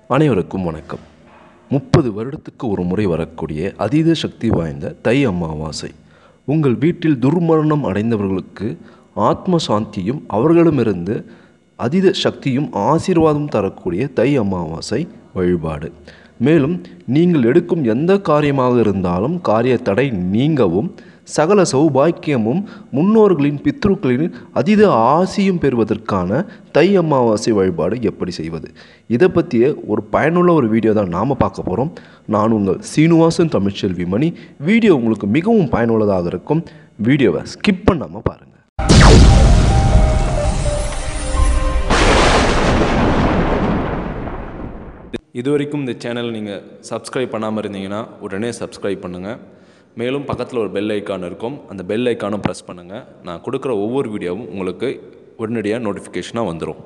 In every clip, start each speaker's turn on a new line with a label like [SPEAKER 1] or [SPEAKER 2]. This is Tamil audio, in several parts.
[SPEAKER 1] அனைவருக்கும் வணக்கம் முப்பது வருடத்துக்கு ஒரு முறை வரக்கூடிய அதீத சக்தி வாய்ந்த தை அமாவாசை உங்கள் வீட்டில் துர்மரணம் அடைந்தவர்களுக்கு ஆத்ம சாந்தியும் அவர்களிடமிருந்து அதீத சக்தியும் ஆசீர்வாதம் தரக்கூடிய தை அமாவாசை வழிபாடு மேலும் நீங்கள் எடுக்கும் எந்த காரியமாக இருந்தாலும் காரிய தடை நீங்கவும் சகல சௌபாக்கியமும் முன்னோர்களின் பித்ருக்களின் அதீத ஆசியும் பெறுவதற்கான தை அமாவாசை வழிபாடு எப்படி செய்வது இதை பற்றிய ஒரு பயனுள்ள ஒரு வீடியோ தான் நாம் பார்க்க போகிறோம் நான் உங்கள் சீனிவாசன் தமிழ்ச்செல்வி மணி வீடியோ உங்களுக்கு மிகவும் பயனுள்ளதாக இருக்கும் வீடியோவை ஸ்கிப் பண்ணாமல் பாருங்கள்
[SPEAKER 2] இது வரைக்கும் இந்த சேனல் நீங்கள் சப்ஸ்கிரைப் பண்ணாமல் இருந்தீங்கன்னா உடனே சப்ஸ்கிரைப் பண்ணுங்கள் மேலும் பக்கத்தில் ஒரு பெல் ஐக்கான் இருக்கும் அந்த பெல் ஐக்கானும் ப்ரெஸ் பண்ணுங்கள் நான் கொடுக்குற ஒவ்வொரு வீடியோவும் உங்களுக்கு உடனடியாக நோட்டிஃபிகேஷனாக வந்துடும்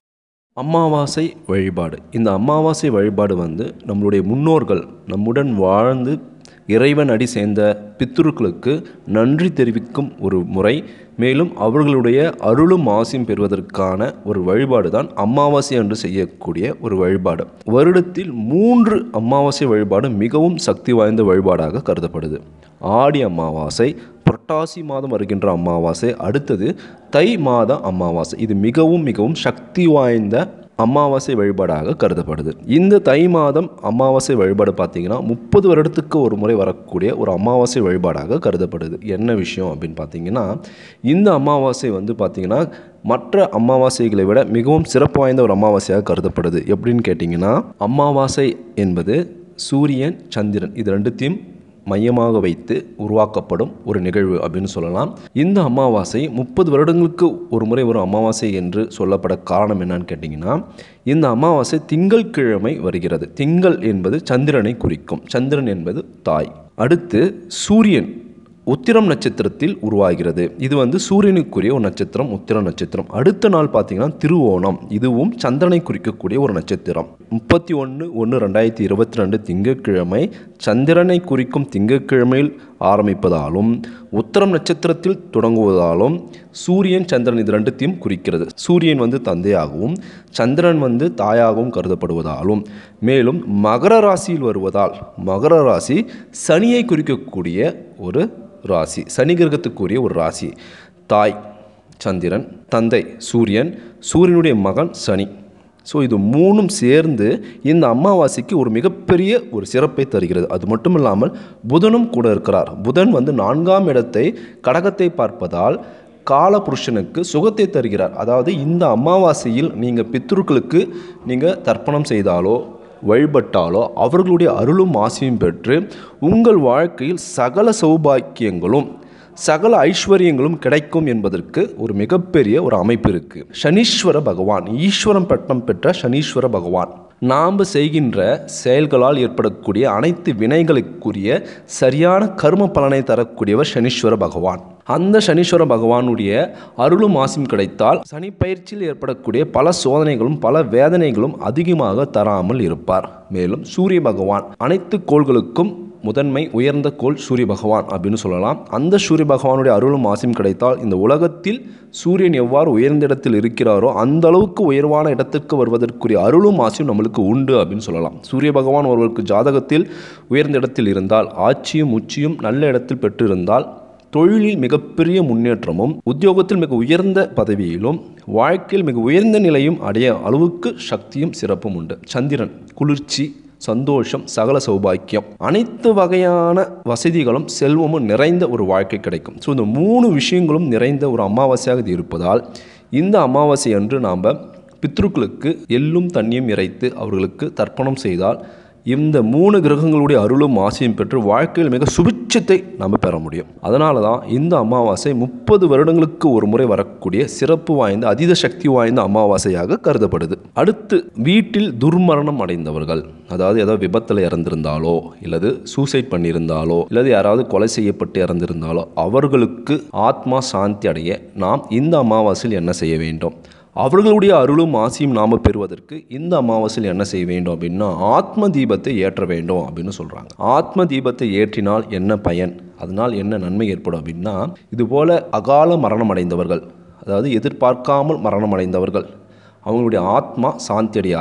[SPEAKER 1] அமாவாசை வழிபாடு இந்த அமாவாசை வழிபாடு வந்து நம்மளுடைய முன்னோர்கள் நம்முடன் வாழ்ந்து இறைவன் அடி சேர்ந்த பித்ருக்களுக்கு நன்றி தெரிவிக்கும் ஒரு முறை மேலும் அவர்களுடைய அருளும் ஆசையும் பெறுவதற்கான ஒரு வழிபாடு தான் அமாவாசை என்று செய்யக்கூடிய ஒரு வழிபாடு வருடத்தில் மூன்று அமாவாசை வழிபாடு மிகவும் சக்தி வாய்ந்த வழிபாடாக கருதப்படுது ஆடி அமாவாசை புரட்டாசி மாதம் வருகின்ற அமாவாசை அடுத்தது தை மாத அமாவாசை இது மிகவும் மிகவும் சக்தி வாய்ந்த அமாவாசை வழிபாடாக கருதப்படுது இந்த தை மாதம் அமாவாசை வழிபாடு பார்த்தீங்கன்னா முப்பது வருடத்துக்கு ஒரு முறை வரக்கூடிய ஒரு அமாவாசை வழிபாடாக கருதப்படுது என்ன விஷயம் அப்படின்னு பார்த்தீங்கன்னா இந்த அமாவாசை வந்து பார்த்தீங்கன்னா மற்ற அமாவாசைகளை விட மிகவும் சிறப்பு வாய்ந்த ஒரு அமாவாசையாக கருதப்படுது எப்படின்னு கேட்டிங்கன்னா அமாவாசை என்பது சூரியன் சந்திரன் இது ரெண்டுத்தையும் மையமாக வைத்து உருவாக்கப்படும் ஒரு நிகழ்வு அப்படின்னு சொல்லலாம் இந்த அமாவாசை முப்பது வருடங்களுக்கு ஒரு முறை ஒரு அமாவாசை என்று சொல்லப்பட காரணம் என்னன்னு கேட்டிங்கன்னா இந்த அமாவாசை திங்கள்கிழமை வருகிறது திங்கள் என்பது சந்திரனை குறிக்கும் சந்திரன் என்பது தாய் அடுத்து சூரியன் உத்திரம் நட்சத்திரத்தில் உருவாகிறது இது வந்து சூரியனுக்குரிய ஒரு நட்சத்திரம் உத்திரம் நட்சத்திரம் அடுத்த நாள் பார்த்தீங்கன்னா திருவோணம் இதுவும் சந்திரனை குறிக்கக்கூடிய ஒரு நட்சத்திரம் முப்பத்தி ஒன்று ஒன்று ரெண்டாயிரத்தி இருபத்தி ரெண்டு திங்கட்கிழமை சந்திரனை குறிக்கும் திங்கட்கிழமையில் ஆரம்பிப்பதாலும் உத்தரம் நட்சத்திரத்தில் தொடங்குவதாலும் சூரியன் சந்திரன் இது ரெண்டுத்தையும் குறிக்கிறது சூரியன் வந்து தந்தையாகவும் சந்திரன் வந்து தாயாகவும் கருதப்படுவதாலும் மேலும் மகர ராசியில் வருவதால் மகர ராசி சனியை குறிக்கக்கூடிய ஒரு ராசி சனி கிரகத்துக்குரிய ஒரு ராசி தாய் சந்திரன் தந்தை சூரியன் சூரியனுடைய மகன் சனி ஸோ இது மூணும் சேர்ந்து இந்த அமாவாசைக்கு ஒரு மிகப்பெரிய ஒரு சிறப்பை தருகிறது அது மட்டும் இல்லாமல் புதனும் கூட இருக்கிறார் புதன் வந்து நான்காம் இடத்தை கடகத்தை பார்ப்பதால் காலபுருஷனுக்கு சுகத்தை தருகிறார் அதாவது இந்த அமாவாசையில் நீங்கள் பித்ருக்களுக்கு நீங்கள் தர்ப்பணம் செய்தாலோ வழிபட்டாலோ அவர்களுடைய அருளும் ஆசையும் பெற்று உங்கள் வாழ்க்கையில் சகல சௌபாக்கியங்களும் சகல ஐஸ்வர்யங்களும் கிடைக்கும் என்பதற்கு ஒரு மிகப்பெரிய ஒரு அமைப்பு இருக்குது சனீஸ்வர பகவான் ஈஸ்வரம் பட்டம் பெற்ற சனீஸ்வர பகவான் நாம் செய்கின்ற செயல்களால் ஏற்படக்கூடிய அனைத்து வினைகளுக்குரிய சரியான கர்ம பலனை தரக்கூடியவர் சனீஸ்வர பகவான் அந்த சனீஸ்வர பகவானுடைய அருளும் ஆசியும் கிடைத்தால் சனி பயிற்சியில் ஏற்படக்கூடிய பல சோதனைகளும் பல வேதனைகளும் அதிகமாக தராமல் இருப்பார் மேலும் சூரிய பகவான் அனைத்து கோள்களுக்கும் முதன்மை உயர்ந்த கோள் சூரிய பகவான் அப்படின்னு சொல்லலாம் அந்த சூரிய பகவானுடைய அருளும் ஆசையும் கிடைத்தால் இந்த உலகத்தில் சூரியன் எவ்வாறு உயர்ந்த இடத்தில் இருக்கிறாரோ அந்த அளவுக்கு உயர்வான இடத்துக்கு வருவதற்குரிய அருளும் ஆசையும் நம்மளுக்கு உண்டு அப்படின்னு சொல்லலாம் சூரிய பகவான் ஒருவருக்கு ஜாதகத்தில் உயர்ந்த இடத்தில் இருந்தால் ஆட்சியும் உச்சியும் நல்ல இடத்தில் பெற்றிருந்தால் தொழிலில் மிகப்பெரிய முன்னேற்றமும் உத்தியோகத்தில் மிக உயர்ந்த பதவியிலும் வாழ்க்கையில் மிக உயர்ந்த நிலையும் அடைய அளவுக்கு சக்தியும் சிறப்பும் உண்டு சந்திரன் குளிர்ச்சி சந்தோஷம் சகல சௌபாக்கியம் அனைத்து வகையான வசதிகளும் செல்வமும் நிறைந்த ஒரு வாழ்க்கை கிடைக்கும் ஸோ இந்த மூணு விஷயங்களும் நிறைந்த ஒரு அமாவாசையாக இது இருப்பதால் இந்த அமாவாசை அன்று நாம் பித்ருக்களுக்கு எள்ளும் தண்ணியும் இறைத்து அவர்களுக்கு தர்ப்பணம் செய்தால் இந்த மூணு கிரகங்களுடைய அருளும் ஆசையும் பெற்று வாழ்க்கையில் மிக சுபிட்சத்தை நாம் பெற முடியும் அதனால தான் இந்த அமாவாசை முப்பது வருடங்களுக்கு ஒரு முறை வரக்கூடிய சிறப்பு வாய்ந்த அதீத சக்தி வாய்ந்த அமாவாசையாக கருதப்படுது அடுத்து வீட்டில் துர்மரணம் அடைந்தவர்கள் அதாவது ஏதாவது விபத்தில் இறந்திருந்தாலோ இல்லது சூசைட் பண்ணியிருந்தாலோ இல்லது யாராவது கொலை செய்யப்பட்டு இறந்திருந்தாலோ அவர்களுக்கு ஆத்மா சாந்தி அடைய நாம் இந்த அமாவாசையில் என்ன செய்ய வேண்டும் அவர்களுடைய அருளும் ஆசையும் நாம் பெறுவதற்கு இந்த அமாவாசையில் என்ன செய்ய வேண்டும் அப்படின்னா ஆத்ம தீபத்தை ஏற்ற வேண்டும் அப்படின்னு சொல்கிறாங்க ஆத்ம தீபத்தை ஏற்றினால் என்ன பயன் அதனால் என்ன நன்மை ஏற்படும் அப்படின்னா இதுபோல் அகால மரணம் அடைந்தவர்கள் அதாவது எதிர்பார்க்காமல் மரணம் அடைந்தவர்கள் அவங்களுடைய ஆத்மா சாந்தி அடையாது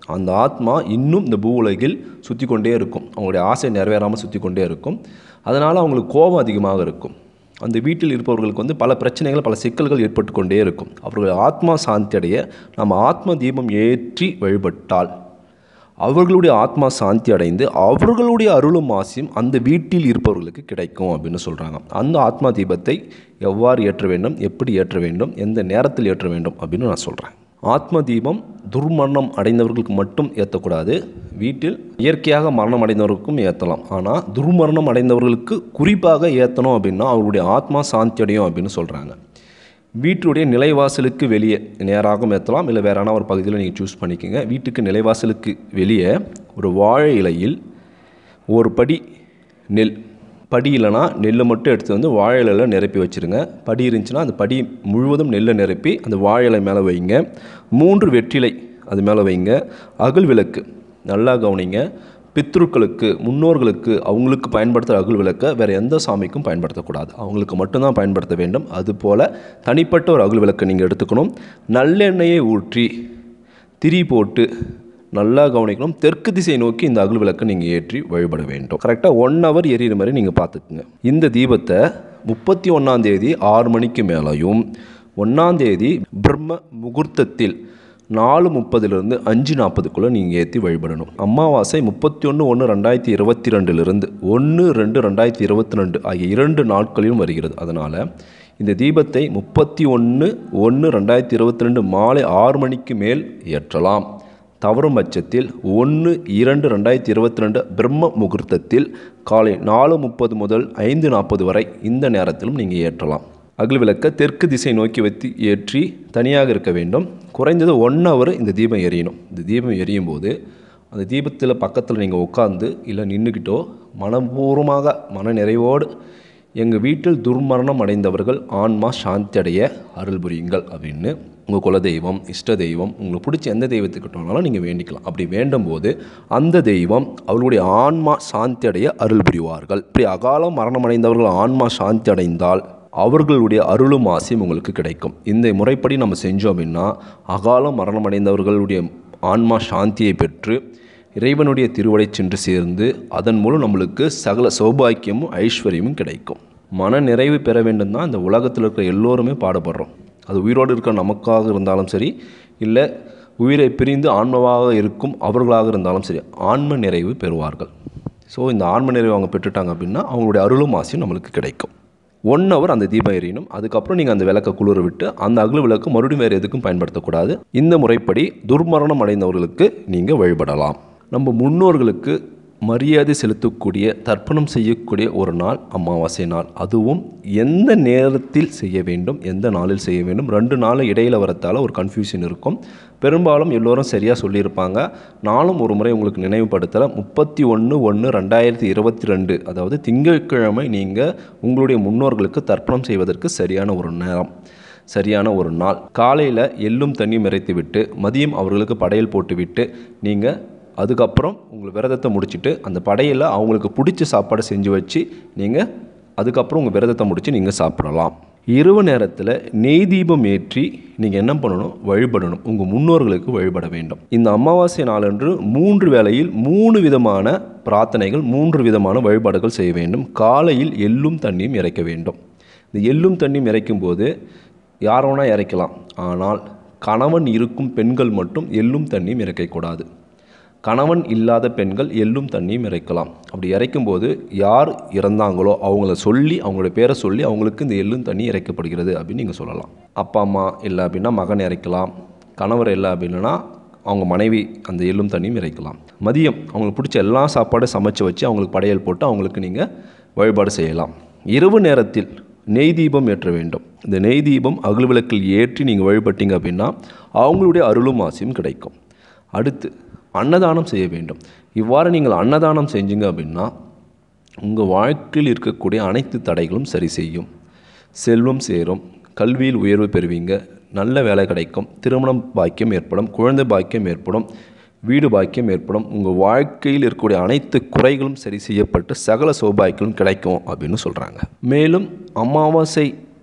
[SPEAKER 1] அந்த ஆத்மா இன்னும் இந்த பூ உலகில் சுற்றி கொண்டே இருக்கும் அவங்களுடைய ஆசை நிறைவேறாமல் சுற்றி கொண்டே இருக்கும் அதனால் அவங்களுக்கு கோபம் அதிகமாக இருக்கும் அந்த வீட்டில் இருப்பவர்களுக்கு வந்து பல பிரச்சனைகள் பல சிக்கல்கள் ஏற்பட்டு கொண்டே இருக்கும் அவர்கள் ஆத்மா சாந்தி அடைய நம்ம ஆத்ம தீபம் ஏற்றி வழிபட்டால் அவர்களுடைய ஆத்மா சாந்தி அடைந்து அவர்களுடைய அருளும் ஆசியும் அந்த வீட்டில் இருப்பவர்களுக்கு கிடைக்கும் அப்படின்னு சொல்கிறாங்க அந்த ஆத்மா தீபத்தை எவ்வாறு ஏற்ற வேண்டும் எப்படி ஏற்ற வேண்டும் எந்த நேரத்தில் ஏற்ற வேண்டும் அப்படின்னு நான் சொல்கிறேன் ஆத்ம தீபம் துர்மரணம் அடைந்தவர்களுக்கு மட்டும் ஏற்றக்கூடாது வீட்டில் இயற்கையாக மரணம் அடைந்தவர்களுக்கும் ஏற்றலாம் ஆனால் துர்மரணம் அடைந்தவர்களுக்கு குறிப்பாக ஏற்றணும் அப்படின்னா அவர்களுடைய ஆத்மா சாந்தி அடையும் அப்படின்னு சொல்கிறாங்க வீட்டுடைய நிலைவாசலுக்கு வெளியே நேராகவும் ஏற்றலாம் இல்லை வேறான ஒரு பகுதியில் நீங்கள் சூஸ் பண்ணிக்கோங்க வீட்டுக்கு நிலைவாசலுக்கு வெளியே ஒரு வாழை இலையில் ஒரு படி நெல் படி இல்லைனா நெல்லை மட்டும் எடுத்து வந்து வாழை இலையில் நிரப்பி வச்சுருங்க படி இருந்துச்சுன்னா அந்த படி முழுவதும் நெல்லை நிரப்பி அந்த வாழை இலை மேலே வைங்க மூன்று வெற்றிலை அது மேலே வைங்க அகல் விளக்கு நல்லா கவனிங்க பித்ருக்களுக்கு முன்னோர்களுக்கு அவங்களுக்கு பயன்படுத்துகிற அகல் விளக்கை வேறு எந்த சாமிக்கும் பயன்படுத்தக்கூடாது அவங்களுக்கு மட்டும்தான் பயன்படுத்த வேண்டும் அதுபோல் தனிப்பட்ட ஒரு அகல் விளக்கை நீங்கள் எடுத்துக்கணும் நல்லெண்ணெயை ஊற்றி திரி போட்டு நல்லா கவனிக்கணும் தெற்கு திசை நோக்கி இந்த அகல் விளக்கை நீங்கள் ஏற்றி வழிபட வேண்டும் கரெக்டாக ஒன் ஹவர் எரியிற மாதிரி நீங்கள் பார்த்துக்குங்க இந்த தீபத்தை முப்பத்தி ஒன்றாம் தேதி ஆறு மணிக்கு மேலேயும் ஒன்றாம் தேதி பிரம்ம முகூர்த்தத்தில் நாலு முப்பதுலேருந்து அஞ்சு நாற்பதுக்குள்ளே நீங்கள் ஏற்றி வழிபடணும் அமாவாசை முப்பத்தி ஒன்று ஒன்று ரெண்டாயிரத்தி இருபத்தி ரெண்டுலேருந்து ஒன்று ரெண்டு ரெண்டாயிரத்தி இருபத்தி ரெண்டு ஆகிய இரண்டு நாட்களிலும் வருகிறது அதனால் இந்த தீபத்தை முப்பத்தி ஒன்று ஒன்று ரெண்டாயிரத்தி இருபத்தி ரெண்டு மாலை ஆறு மணிக்கு மேல் ஏற்றலாம் தவறும் பட்சத்தில் ஒன்று இரண்டு ரெண்டாயிரத்தி இருபத்தி ரெண்டு பிரம்ம முகூர்த்தத்தில் காலை நாலு முப்பது முதல் ஐந்து நாற்பது வரை இந்த நேரத்திலும் நீங்கள் ஏற்றலாம் அகல் விளக்க தெற்கு திசை நோக்கி வைத்து ஏற்றி தனியாக இருக்க வேண்டும் குறைந்தது ஒன் ஹவர் இந்த தீபம் எரியணும் இந்த தீபம் எரியும் போது அந்த தீபத்தில் பக்கத்தில் நீங்கள் உட்காந்து இல்லை நின்றுக்கிட்டோ மனப்பூர்வமாக மன நிறைவோடு எங்கள் வீட்டில் துர்மரணம் அடைந்தவர்கள் ஆன்மா சாந்தி அடைய அருள் புரியுங்கள் அப்படின்னு உங்கள் குலதெய்வம் இஷ்ட தெய்வம் உங்களுக்கு பிடிச்ச எந்த தெய்வத்துக்கிட்டனாலும் நீங்கள் வேண்டிக்கலாம் அப்படி வேண்டும் போது அந்த தெய்வம் அவர்களுடைய ஆன்மா சாந்தி அடைய அருள் புரிவார்கள் இப்படி அகாலம் மரணம் அடைந்தவர்கள் ஆன்மா சாந்தி அடைந்தால் அவர்களுடைய அருளும் ஆசையும் உங்களுக்கு கிடைக்கும் இந்த முறைப்படி நம்ம செஞ்சோம் அப்படின்னா அகாலம் மரணம் அடைந்தவர்களுடைய ஆன்மா சாந்தியை பெற்று இறைவனுடைய திருவடை சென்று சேர்ந்து அதன் மூலம் நம்மளுக்கு சகல சௌபாக்கியமும் ஐஸ்வர்யமும் கிடைக்கும் மன நிறைவு பெற வேண்டும் தான் இந்த உலகத்தில் இருக்கிற எல்லோருமே பாடுபடுறோம் அது உயிரோடு இருக்கிற நமக்காக இருந்தாலும் சரி இல்லை உயிரை பிரிந்து ஆன்மவாக இருக்கும் அவர்களாக இருந்தாலும் சரி ஆன்ம நிறைவு பெறுவார்கள் ஸோ இந்த ஆன்ம நிறைவு அவங்க பெற்றுட்டாங்க அப்படின்னா அவங்களுடைய அருளும் ஆசையும் நம்மளுக்கு கிடைக்கும் ஒன் ஹவர் அந்த தீபம் எரியணும் அதுக்கப்புறம் நீங்கள் அந்த விளக்கை குளிர விட்டு அந்த அகல் விளக்கு மறுபடியும் வேறு எதுக்கும் பயன்படுத்தக்கூடாது இந்த முறைப்படி துர்மரணம் அடைந்தவர்களுக்கு நீங்கள் வழிபடலாம் நம்ம முன்னோர்களுக்கு மரியாதை செலுத்தக்கூடிய தர்ப்பணம் செய்யக்கூடிய ஒரு நாள் அமாவாசை நாள் அதுவும் எந்த நேரத்தில் செய்ய வேண்டும் எந்த நாளில் செய்ய வேண்டும் ரெண்டு நாள் இடையில் வரத்தால் ஒரு கன்ஃபியூஷன் இருக்கும் பெரும்பாலும் எல்லோரும் சரியாக சொல்லியிருப்பாங்க நானும் ஒரு முறை உங்களுக்கு நினைவுபடுத்தல முப்பத்தி ஒன்று ஒன்று ரெண்டாயிரத்தி இருபத்தி ரெண்டு அதாவது திங்கட்கிழமை நீங்கள் உங்களுடைய முன்னோர்களுக்கு தர்ப்பணம் செய்வதற்கு சரியான ஒரு நேரம் சரியான ஒரு நாள் காலையில் எள்ளும் தண்ணியும் இறைத்து விட்டு மதியம் அவர்களுக்கு படையல் போட்டுவிட்டு நீங்கள் அதுக்கப்புறம் உங்கள் விரதத்தை முடிச்சுட்டு அந்த படையில் அவங்களுக்கு பிடிச்ச சாப்பாடை செஞ்சு வச்சு நீங்கள் அதுக்கப்புறம் உங்கள் விரதத்தை முடித்து நீங்கள் சாப்பிடலாம் இரவு நேரத்தில் நெய் தீபம் ஏற்றி நீங்கள் என்ன பண்ணணும் வழிபடணும் உங்கள் முன்னோர்களுக்கு வழிபட வேண்டும் இந்த அமாவாசை நாளன்று மூன்று வேளையில் மூணு விதமான பிரார்த்தனைகள் மூன்று விதமான வழிபாடுகள் செய்ய வேண்டும் காலையில் எள்ளும் தண்ணியும் இறைக்க வேண்டும் இந்த எள்ளும் தண்ணியும் இறைக்கும் போது யார் வேணால் இறைக்கலாம் ஆனால் கணவன் இருக்கும் பெண்கள் மட்டும் எள்ளும் தண்ணியும் இறைக்கக்கூடாது கணவன் இல்லாத பெண்கள் எள்ளும் தண்ணியும் இறைக்கலாம் அப்படி இறைக்கும்போது யார் இறந்தாங்களோ அவங்கள சொல்லி அவங்களோட பேரை சொல்லி அவங்களுக்கு இந்த எள்ளும் தண்ணி இறைக்கப்படுகிறது அப்படின்னு நீங்கள் சொல்லலாம் அப்பா அம்மா இல்லை அப்படின்னா மகன் இறைக்கலாம் கணவர் இல்லை அப்படின்னா அவங்க மனைவி அந்த எள்ளும் தண்ணியும் இறைக்கலாம் மதியம் அவங்களுக்கு பிடிச்ச எல்லா சாப்பாடும் சமைச்சு வச்சு அவங்களுக்கு படையல் போட்டு அவங்களுக்கு நீங்கள் வழிபாடு செய்யலாம் இரவு நேரத்தில் நெய் தீபம் ஏற்ற வேண்டும் இந்த நெய் தீபம் அகல் விளக்கில் ஏற்றி நீங்கள் வழிபட்டீங்க அப்படின்னா அவங்களுடைய அருளும் ஆசையும் கிடைக்கும் அடுத்து அன்னதானம் செய்ய வேண்டும் இவ்வாறு நீங்கள் அன்னதானம் செஞ்சீங்க அப்படின்னா உங்கள் வாழ்க்கையில் இருக்கக்கூடிய அனைத்து தடைகளும் சரி செய்யும் செல்வம் சேரும் கல்வியில் உயர்வு பெறுவீங்க நல்ல வேலை கிடைக்கும் திருமணம் பாக்கியம் ஏற்படும் குழந்தை பாக்கியம் ஏற்படும் வீடு பாக்கியம் ஏற்படும் உங்கள் வாழ்க்கையில் இருக்கக்கூடிய அனைத்து குறைகளும் சரி செய்யப்பட்டு சகல சௌபாக்கியம் கிடைக்கும் அப்படின்னு சொல்கிறாங்க மேலும் அமாவாசை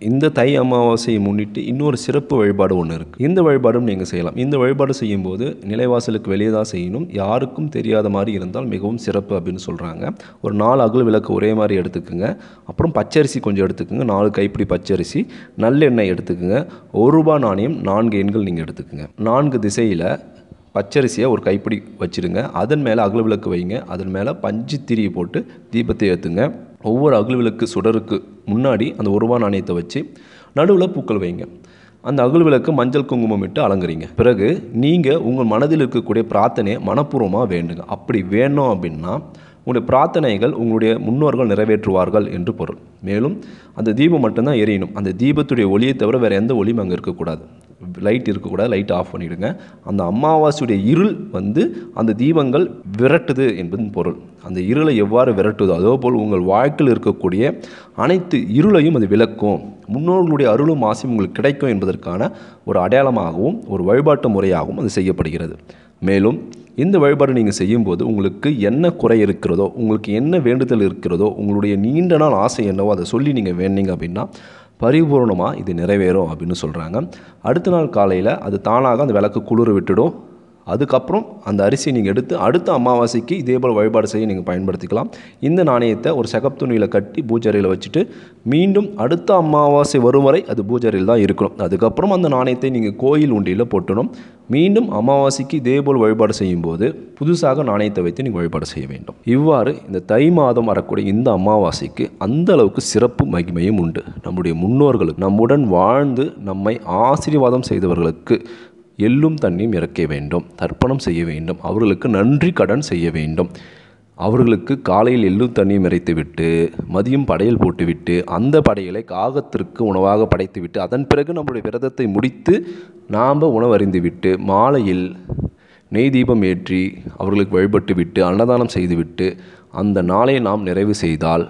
[SPEAKER 1] இந்த தை அமாவாசையை முன்னிட்டு இன்னொரு சிறப்பு வழிபாடு ஒன்று இருக்குது இந்த வழிபாடும் நீங்கள் செய்யலாம் இந்த வழிபாடு செய்யும்போது நிலைவாசலுக்கு வெளியே தான் செய்யணும் யாருக்கும் தெரியாத மாதிரி இருந்தால் மிகவும் சிறப்பு அப்படின்னு சொல்கிறாங்க ஒரு நாலு அகல் விளக்கு ஒரே மாதிரி எடுத்துக்கோங்க அப்புறம் பச்சரிசி கொஞ்சம் எடுத்துக்கோங்க நாலு கைப்பிடி பச்சரிசி நல்லெண்ணெய் எடுத்துக்கோங்க ஒரு ரூபாய் நாணயம் நான்கு எண்கள் நீங்கள் எடுத்துக்கோங்க நான்கு திசையில் பச்சரிசியை ஒரு கைப்பிடி வச்சுருங்க அதன் மேலே அகல் விளக்கு வைங்க அதன் மேலே பஞ்சு திரியை போட்டு தீபத்தை ஏற்றுங்க ஒவ்வொரு அகல் விளக்கு சுடருக்கு முன்னாடி அந்த ஒரு ரூபா நாணயத்தை வச்சு நடுவில் பூக்கள் வைங்க அந்த அகல் விளக்கு மஞ்சள் குங்குமம் இட்டு அலங்கரிங்க பிறகு நீங்கள் உங்கள் மனதில் இருக்கக்கூடிய பிரார்த்தனையை மனப்பூர்வமாக வேண்டுங்க அப்படி வேணும் அப்படின்னா உங்களுடைய பிரார்த்தனைகள் உங்களுடைய முன்னோர்கள் நிறைவேற்றுவார்கள் என்று பொருள் மேலும் அந்த தீபம் மட்டும்தான் எரியணும் அந்த தீபத்துடைய ஒளியை தவிர வேறு எந்த ஒளியும் அங்கே இருக்கக்கூடாது லைட் இருக்கக்கூடாது லைட் ஆஃப் பண்ணிவிடுங்க அந்த அமாவாசையுடைய இருள் வந்து அந்த தீபங்கள் விரட்டுது என்பதன் பொருள் அந்த இருளை எவ்வாறு விரட்டுதோ அதே போல் உங்கள் வாழ்க்கையில் இருக்கக்கூடிய அனைத்து இருளையும் அது விளக்கும் முன்னோர்களுடைய அருளும் ஆசையும் உங்களுக்கு கிடைக்கும் என்பதற்கான ஒரு அடையாளமாகவும் ஒரு வழிபாட்டு முறையாகவும் அது செய்யப்படுகிறது மேலும் இந்த வழிபாடு நீங்கள் செய்யும்போது உங்களுக்கு என்ன குறை இருக்கிறதோ உங்களுக்கு என்ன வேண்டுதல் இருக்கிறதோ உங்களுடைய நீண்ட நாள் ஆசை என்னவோ அதை சொல்லி நீங்கள் வேண்டிங்க அப்படின்னா பரிபூர்ணமாக இது நிறைவேறும் அப்படின்னு சொல்கிறாங்க அடுத்த நாள் காலையில் அது தானாக அந்த விளக்கு குளிர விட்டுடும் அதுக்கப்புறம் அந்த அரிசியை நீங்கள் எடுத்து அடுத்த அமாவாசைக்கு இதே போல் வழிபாடு செய்ய நீங்கள் பயன்படுத்திக்கலாம் இந்த நாணயத்தை ஒரு சகப் துணியில் கட்டி பூஜரையில் வச்சுட்டு மீண்டும் அடுத்த அமாவாசை வரும் வரை அது பூஜரையில் தான் இருக்கணும் அதுக்கப்புறம் அந்த நாணயத்தை நீங்கள் கோயில் உண்டியில் போட்டணும் மீண்டும் அமாவாசைக்கு இதே போல் வழிபாடு செய்யும்போது புதுசாக நாணயத்தை வைத்து நீங்கள் வழிபாடு செய்ய வேண்டும் இவ்வாறு இந்த தை மாதம் வரக்கூடிய இந்த அமாவாசைக்கு அந்த அளவுக்கு சிறப்பு மகிமையும் உண்டு நம்முடைய முன்னோர்களுக்கு நம்முடன் வாழ்ந்து நம்மை ஆசீர்வாதம் செய்தவர்களுக்கு எள்ளும் தண்ணியும் இறக்க வேண்டும் தர்ப்பணம் செய்ய வேண்டும் அவர்களுக்கு நன்றி கடன் செய்ய வேண்டும் அவர்களுக்கு காலையில் எள்ளும் தண்ணியும் இறைத்துவிட்டு மதியம் படையல் போட்டுவிட்டு அந்த படையலை காகத்திற்கு உணவாக படைத்துவிட்டு அதன் பிறகு நம்முடைய விரதத்தை முடித்து நாம் உணவறிந்து விட்டு மாலையில் நெய் தீபம் ஏற்றி அவர்களுக்கு வழிபட்டு விட்டு அன்னதானம் செய்துவிட்டு அந்த நாளை நாம் நிறைவு செய்தால்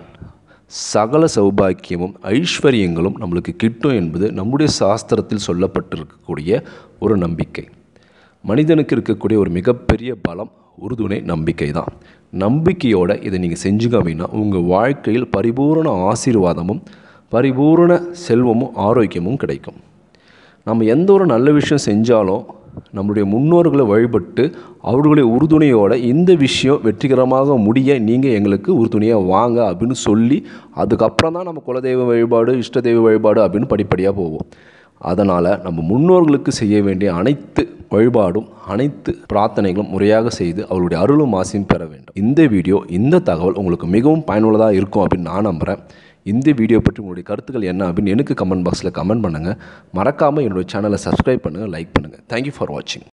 [SPEAKER 1] சகல சௌபாக்கியமும் ஐஸ்வர்யங்களும் நம்மளுக்கு கிட்டும் என்பது நம்முடைய சாஸ்திரத்தில் சொல்லப்பட்டிருக்கக்கூடிய ஒரு நம்பிக்கை மனிதனுக்கு இருக்கக்கூடிய ஒரு மிகப்பெரிய பலம் உறுதுணை நம்பிக்கை தான் நம்பிக்கையோடு இதை நீங்கள் செஞ்சுங்க அப்படின்னா உங்கள் வாழ்க்கையில் பரிபூரண ஆசீர்வாதமும் பரிபூரண செல்வமும் ஆரோக்கியமும் கிடைக்கும் நம்ம எந்த ஒரு நல்ல விஷயம் செஞ்சாலும் நம்முடைய முன்னோர்களை வழிபட்டு அவர்களுடைய உறுதுணையோட இந்த விஷயம் வெற்றிகரமாக முடிய நீங்கள் எங்களுக்கு உறுதுணையாக வாங்க அப்படின்னு சொல்லி அதுக்கப்புறம் தான் நம்ம குலதெய்வ வழிபாடு இஷ்ட தெய்வ வழிபாடு அப்படின்னு படிப்படியாக போவோம் அதனால் நம்ம முன்னோர்களுக்கு செய்ய வேண்டிய அனைத்து வழிபாடும் அனைத்து பிரார்த்தனைகளும் முறையாக செய்து அவருடைய அருளும் ஆசையும் பெற வேண்டும் இந்த வீடியோ இந்த தகவல் உங்களுக்கு மிகவும் பயனுள்ளதாக இருக்கும் அப்படின்னு நான் நம்புகிறேன் இந்த வீடியோ பற்றி உங்களுடைய கருத்துக்கள் என்ன அப்படின்னு எனக்கு கமெண்ட் பாக்ஸில் கமெண்ட் பண்ணுங்கள் மறக்காமல் என்னோட சேனலை சப்ஸ்கிரைப் பண்ணுங்கள் லைக் பண்ணுங்கள் தேங்க்யூ ஃபார் வாட்சிங்